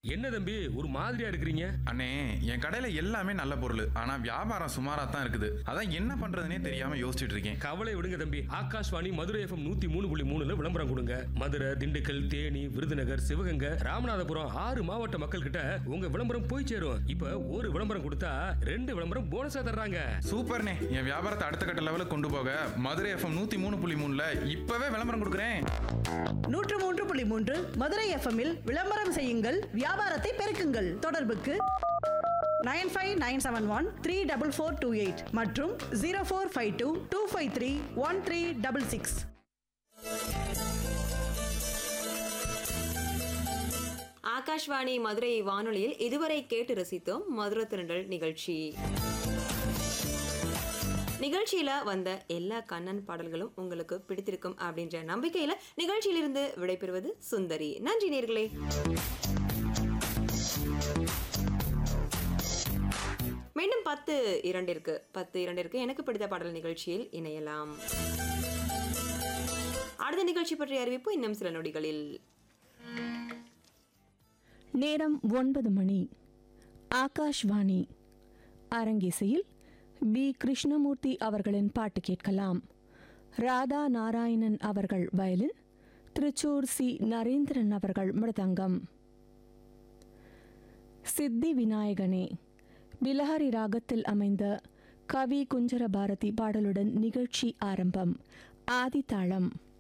என்ன தம்பி ஒரு மாதிரியா இருக்கிறீங்க அண்ணே என் கடையில எல்லாமே நல்ல பொருள் ஆனா வியாபாரம் சுமாரா தான் இருக்குது அதான் என்ன பண்றதுனே தெரியாம யோசிச்சுட்டு இருக்கேன் கவலை விடுங்க தம்பி ஆகாஷ்வாணி மதுரை எஃப்எம் நூத்தி மூணு புள்ளி மூணுல விளம்பரம் கொடுங்க மதுரை திண்டுக்கல் தேனி விருதுநகர் சிவகங்கை ராமநாதபுரம் ஆறு மாவட்ட மக்கள் கிட்ட உங்க விளம்பரம் போய் சேரும் இப்ப ஒரு விளம்பரம் கொடுத்தா ரெண்டு விளம்பரம் போனஸா தர்றாங்க சூப்பர்ண்ணே என் வியாபாரத்தை அடுத்த கட்ட லெவலுக்கு கொண்டு போக மதுரை எஃப்எம் நூத்தி மூணு புள்ளி மூணுல இப்பவே விளம்பரம் கொடுக்குறேன் நூற்று மூன்று புள்ளி மூன்று மதுரை எஃப்எம்மில் விளம்பரம் செய்யுங்கள் வியாபாரத்தை பெருக்குங்கள் தொடர்புக்கு nine five nine seven one three double four two eight மற்றும் zero four five two two five three one three double six Akashvani Madurai வானொலியில் இதுவரை கேட்டு ரசித்தோம் மதுரை திரண்டல் நிகழ்ச்சி நிகழ்ச்சியில வந்த எல்லா கண்ணன் பாடல்களும் உங்களுக்கு பிடித்திருக்கும் அப்படின்ற நம்பிக்கையில நிகழ்ச்சியிலிருந்து விடைபெறுவது சுந்தரி நன்றி நேர்களே மீண்டும் பத்து இரண்டிற்கு பத்து இரண்டிற்கு எனக்கு பிடித்த பாடல் நிகழ்ச்சியில் இணையலாம் அடுத்த நிகழ்ச்சி பற்றிய அறிவிப்பு இன்னும் சில நொடிகளில் நேரம் ஒன்பது மணி ஆகாஷ்வாணி அரங்கேசையில் பி கிருஷ்ணமூர்த்தி அவர்களின் பாட்டு கேட்கலாம் ராதா நாராயணன் அவர்கள் வயலின் திருச்சூர் சி நரேந்திரன் அவர்கள் மிருதங்கம் சித்தி விநாயகனே பிலஹரி ராகத்தில் அமைந்த கவி குஞ்சர பாரதி பாடலுடன் நிகழ்ச்சி ஆரம்பம் ஆதித்தாளம்